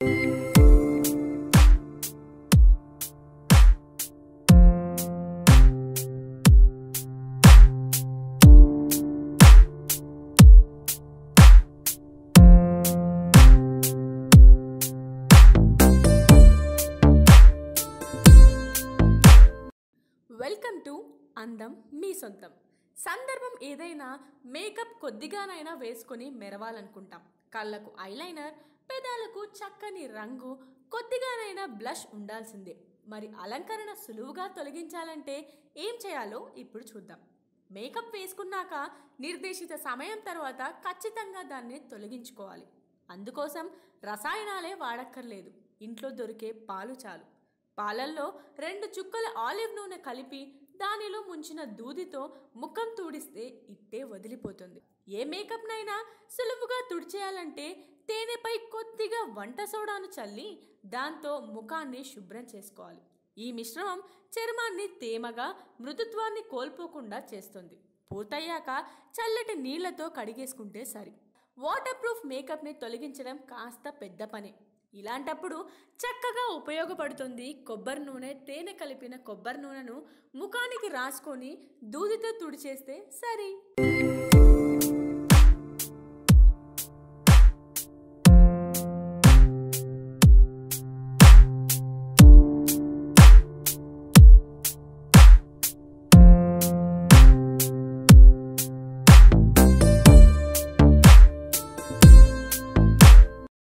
welcome to అందం మీ సొంతం సందర్భం ఏదైనా మేకప్ కొద్దిగానైనా వేసుకొని మెరవాలనుకుంటాం కళ్ళకు ఐలైనర్ పెదాలకు చక్కని రంగు కొద్దిగానైనా బ్లష్ ఉండాల్సిందే మరి అలంకరణ సులువుగా తొలగించాలంటే ఏం చేయాలో ఇప్పుడు చూద్దాం మేకప్ వేసుకున్నాక నిర్దేశిత సమయం తర్వాత ఖచ్చితంగా దాన్ని తొలగించుకోవాలి అందుకోసం రసాయనాలే వాడక్కర్లేదు ఇంట్లో దొరికే పాలు చాలు పాలల్లో రెండు చుక్కల ఆలివ్ నూనె కలిపి దానిలో ముంచిన దూదితో ముఖం తుడిస్తే ఇట్టే వదిలిపోతుంది ఏ మేకప్నైనా సులువుగా తుడిచేయాలంటే తేనెపై కొద్దిగా వంట సోడాను చల్లి దాంతో ముఖాన్ని శుభ్రం చేసుకోవాలి ఈ మిశ్రమం చర్మాన్ని తేమగా మృదుత్వాన్ని కోల్పోకుండా చేస్తుంది పూర్తయ్యాక చల్లటి నీళ్లతో కడిగేసుకుంటే సరి వాటర్ ప్రూఫ్ మేకప్ని తొలగించడం కాస్త పెద్ద పని ఇలాంటప్పుడు చక్కగా ఉపయోగపడుతుంది కొబ్బరి నూనె తేనె కలిపిన కొబ్బరి నూనెను ముఖానికి రాసుకొని దూదితో తుడిచేస్తే సరి